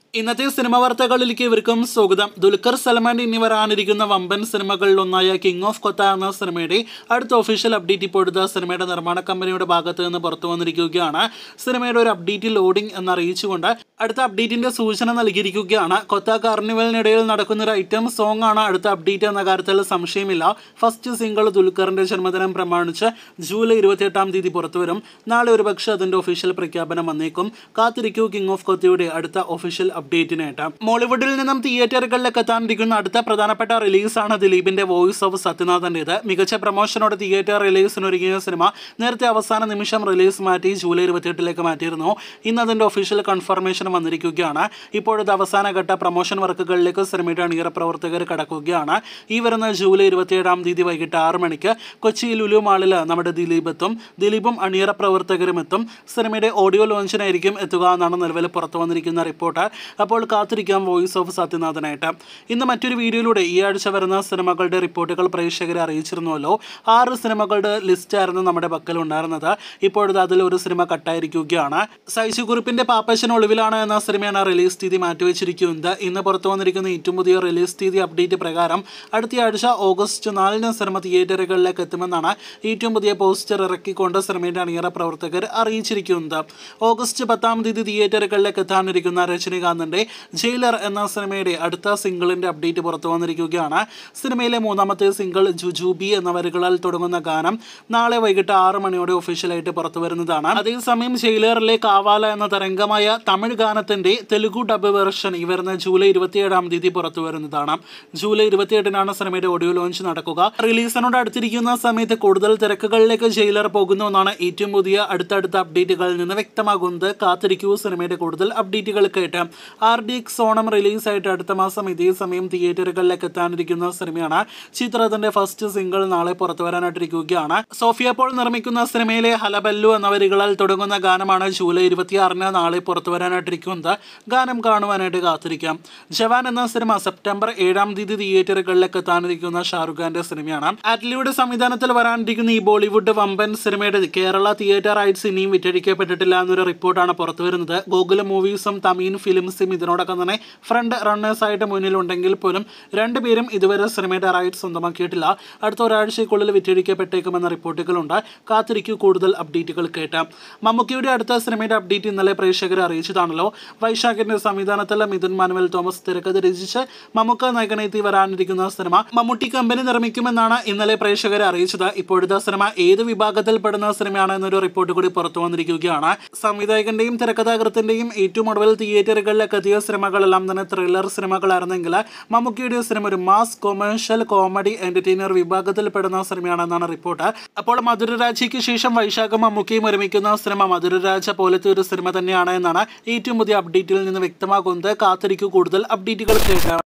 ഇന്നത്തെ സിനിമ വാർത്തകളിലേക്ക് ഇവർക്കും സ്വാഗതം ദുൽഖർ സൽമാൻ എന്നിവർ ആണിരിക്കുന്ന വമ്പൻ സിനിമകളിൽ ഒന്നായ കിങ് ഓഫ് കൊത്ത എന്ന സിനിമയുടെ അടുത്ത ഒഫീഷ്യൽ അപ്ഡേറ്റ് ഇപ്പോഴത്തെ സിനിമയുടെ നിർമ്മാണ കമ്പനിയുടെ ഭാഗത്ത് നിന്ന് പുറത്തു വന്നിരിക്കുകയാണ് സിനിമയുടെ ഒരു അപ്ഡേറ്റ് ലോഡിംഗ് എന്നറിയിച്ചുകൊണ്ട് അടുത്ത അപ്ഡേറ്റിന്റെ സൂചന നൽകിയിരിക്കുകയാണ് കൊത്ത കാർണിവലിനിടയിൽ നടക്കുന്ന ഒരു ഐറ്റം സോങ് ആണ് അടുത്ത അപ്ഡേറ്റ് എന്ന കാര്യത്തിൽ സംശയമില്ല ഫസ്റ്റ് സിംഗിൾ ദുൽഖറിന്റെ ജന്മദിനം പ്രമാണിച്ച് ജൂലൈ ഇരുപത്തിയെട്ടാം തീയതി പുറത്തുവരും നാളെ ഒരുപക്ഷെ അതിന്റെ ഒഫീഷ്യൽ പ്രഖ്യാപനം വന്നേക്കും കാത്തിരിക്കൂ കിങ് ഓഫ് കൊത്തയുടെ അടുത്ത ഒഫീഷ്യൽ അപ്ഡേറ്റിനായിട്ട് മോളിവുഡിൽ നിന്നും തിയേറ്ററുകളിലേക്ക് എത്താനിരിക്കുന്ന അടുത്ത പ്രധാനപ്പെട്ട റിലീസാണ് ദിലീപിന്റെ വോയിസ് ഓഫ് സത്യനാഥൻ്റെത് മികച്ച പ്രൊമോഷനോടെ തിയേറ്റർ റിലീസിന് ഒരുങ്ങിയ സിനിമ നേരത്തെ അവസാന നിമിഷം റിലീസ് മാറ്റി ജൂലൈ ഇരുപത്തിയെട്ടിലേക്ക് മാറ്റിയിരുന്നു ഇന്ന് അതിന്റെ ഒഫീഷ്യൽ കൺഫർമേഷൻ വന്നിരിക്കുകയാണ് ഇപ്പോഴത്തെ അവസാനഘട്ട പ്രൊമോഷൻ വർക്കുകളിലേക്ക് സിനിമയുടെ അണിയറ പ്രവർത്തകർ കടക്കുകയാണ് ഈ വരുന്ന ജൂലൈ ഇരുപത്തിയേഴാം തീയതി വൈകിട്ട് ആറ് മണിക്ക് കൊച്ചി ലുലു മാളിൽ നമ്മുടെ ദിലീപ് എത്തും ദിലീപും അണിയറ പ്രവർത്തകരും എത്തും സിനിമയുടെ ഓഡിയോ ലോഞ്ചിനായിരിക്കും എത്തുക എന്നാണ് നിലവിൽ പുറത്തു വന്നിരിക്കുന്ന റിപ്പോർട്ട് അപ്പോൾ കാത്തിരിക്കാം വോയിസ് ഓഫ് സത്യനാഥനായിട്ട് ഇന്ന് മറ്റൊരു വീഡിയോയിലൂടെ ഈ ആഴ്ച വരുന്ന സിനിമകളുടെ റിപ്പോർട്ടുകൾ പ്രേക്ഷകരെ അറിയിച്ചിരുന്നുവല്ലോ ആറ് സിനിമകളുടെ ലിസ്റ്റായിരുന്നു നമ്മുടെ പക്കൽ ഉണ്ടായിരുന്നത് ഇപ്പോഴത്തെ അതിൽ ഒരു സിനിമ കട്ടായിരിക്കുകയാണ് സൈജു കുറിപ്പിന്റെ പാപ്പച്ചൻ ഒളിവിലാണ് എന്ന സിനിമയാണ് റിലീസ് തീയതി മാറ്റിവെച്ചിരിക്കുന്നത് ഇന്ന് പുറത്തു വന്നിരിക്കുന്ന ഏറ്റവും പുതിയ റിലീസ് തീയതി അപ്ഡേറ്റ് പ്രകാരം അടുത്ത ആഴ്ച ഓഗസ്റ്റ് നാലിന് സിനിമ തിയേറ്ററുകളിലേക്ക് എത്തുമെന്നാണ് ഏറ്റവും പുതിയ പോസ്റ്റർ ഇറക്കിക്കൊണ്ട് സിനിമയുടെ അണിയറ പ്രവർത്തകർ അറിയിച്ചിരിക്കുന്നത് ഓഗസ്റ്റ് പത്താം തീയതി തിയേറ്ററുകളിലേക്ക് എത്താനിരിക്കുന്ന രജനീകാന്തിന്റെ ജയിലർ എന്ന സിനിമയുടെ അടുത്ത സിംഗിളിന്റെ അപ്ഡേറ്റ് പുറത്തു വന്നിരിക്കുകയാണ് സിനിമയിലെ മൂന്നാമത്തെ സിംഗിൾ ജുജൂബി എന്ന വരികളാൽ തുടങ്ങുന്ന ഗാനം നാളെ വൈകിട്ട് ആറ് മണിയോടെ ഒഫീഷ്യലായിട്ട് പുറത്തു വരുന്നതാണ് അതേസമയം ജയിലറിലെ കാവാല എന്ന തരംഗമായ തമിഴ് ഗാനത്തിന്റെ തെലുഗു ഡബ് വെർഷൻ ഈ വരുന്ന ജൂലൈ ഇരുപത്തിയേഴാം തീയതി പുറത്തു വരുന്നതാണ് ജൂലൈ ഇരുപത്തിയെട്ടിനാണ് സിനിമയുടെ ഓഡിയോ ലോഞ്ച് നടക്കുക റിലീസിനോട് അടുത്തിരിക്കുന്ന സമയത്ത് കൂടുതൽ തിരക്കുകളിലേക്ക് ജയിലർ പോകുന്നു എന്നാണ് ഏറ്റവും പുതിയ അടുത്തടുത്ത അപ്ഡേറ്റുകളിൽ നിന്ന് വ്യക്തമാകുന്നത് കാത്തിരിക്കൂ സിനിമയുടെ കൂടുതൽ അപ്ഡേറ്റുകൾ കേട്ട് ആർ ഡി എക്സ് ഓണം റിലീസായിട്ട് അടുത്ത മാസം ഇതേ സമയം തിയേറ്ററുകളിലേക്ക് എത്താനിരിക്കുന്ന സിനിമയാണ് ചിത്രത്തിന്റെ ഫസ്റ്റ് സിംഗിൾ നാളെ പുറത്തു വരാനായിട്ടിരിക്കുകയാണ് സോഫിയ പോൾ നിർമ്മിക്കുന്ന സിനിമയിലെ ഹലബല്ലു എന്ന വരികളാൽ തുടങ്ങുന്ന ഗാനമാണ് ജൂലൈ ഇരുപത്തിയാറിന് നാളെ പുറത്തു വരാനായിട്ടിരിക്കുന്നത് ഗാനം കാണുവാനായിട്ട് കാത്തിരിക്കാം ജവാൻ എന്ന സിനിമ സെപ്റ്റംബർ ഏഴാം തീയതി തിയേറ്ററുകളിലേക്ക് എത്താനിരിക്കുന്ന ഷാറുഖ് ഖാന്റെ സിനിമയാണ് ആറ്റ്ലിയുടെ സംവിധാനത്തിൽ വരാനിരിക്കുന്ന ഈ ബോളിവുഡ് വമ്പൻ സിനിമയുടെ കേരള തിയേറ്റർ റൈറ്റ്സ് ഇനിയും വിറ്റഴിക്കപ്പെട്ടിട്ടില്ല എന്നൊരു റിപ്പോർട്ടാണ് പുറത്തു വരുന്നത് ഗൂഗിൾ മൂവീസും തമീൻ ഫിലിംസും ഇതിനോടൊപ്പം തന്നെ ഫ്രണ്ട് റണ്ണേഴ്സ് ആയിട്ട് മുന്നിലുണ്ടെങ്കിൽ പോലും രണ്ടുപേരും ഇതുവരെ സിനിമയുടെ റൈറ്റ്സ് സ്വന്തമാക്കിയിട്ടില്ല അടുത്ത ഒരാഴ്ചയ്ക്കുള്ളിൽ വിറ്റഴിക്കപ്പെട്ടേക്കുമെന്ന റിപ്പോർട്ടുകളുണ്ട് കാത്തിരിക്കൂ കൂടുതൽ അപ്ഡേറ്റുകൾ കേട്ട് മമ്മൂക്കിയുടെ അടുത്ത സിനിമയുടെ അപ്ഡേറ്റ് ഇന്നലെ പ്രേക്ഷകരെ അറിയിച്ചതാണല്ലോ വൈശാഖിന്റെ സംവിധാനത്തിൽ മിഥുൻ മാനുവൽ തോമസ് തിരക്കഥ രചിച്ച് മമ്മൂക്ക നായകനെത്തി വരാനിരിക്കുന്ന സിനിമ മമ്മൂട്ടി കമ്പനി നിർമ്മിക്കുമെന്നാണ് ഇന്നലെ പ്രേക്ഷകരെ അറിയിച്ചത് ഇപ്പോഴത്തെ സിനിമ ഏത് വിഭാഗത്തിൽപ്പെടുന്ന സിനിമയാണ് എന്നൊരു റിപ്പോർട്ട് കൂടി പുറത്തു വന്നിരിക്കുകയാണ് സംവിധായകന്റെയും തിരക്കഥാകൃത്തിന്റെയും ഏറ്റവും ഒടുവിൽ തിയേറ്ററുകളിലേക്ക് എത്തിയ സിനിമകളെല്ലാം തന്നെ ത്രില്ലർ സിനിമകളായിരുന്നെങ്കിൽ മമ്മൂക്കിയുടെ സിനിമ ഒരു മാസ് കൊമേഴ്ഷ്യൽ കോമഡി എന്റർടൈനർ വിഭാഗത്തിൽപ്പെടുന്ന സിനിമയാണെന്നാണ് റിപ്പോർട്ട് അപ്പോൾ മധുരരാജയ്ക്ക് ശേഷം വൈശാഖം മമ്മൂക്കിയും ഒരുമിക്കുന്ന സിനിമ മധുരരാജ പോലത്തെ ഒരു സിനിമ തന്നെയാണ് എന്നാണ് ഏറ്റവും പുതിയ അപ്ഡേറ്റിൽ നിന്ന് വ്യക്തമാകുന്നത് കാത്തിരിക്കൂ കൂടുതൽ അപ്ഡേറ്റുകൾ കേൾക്കാം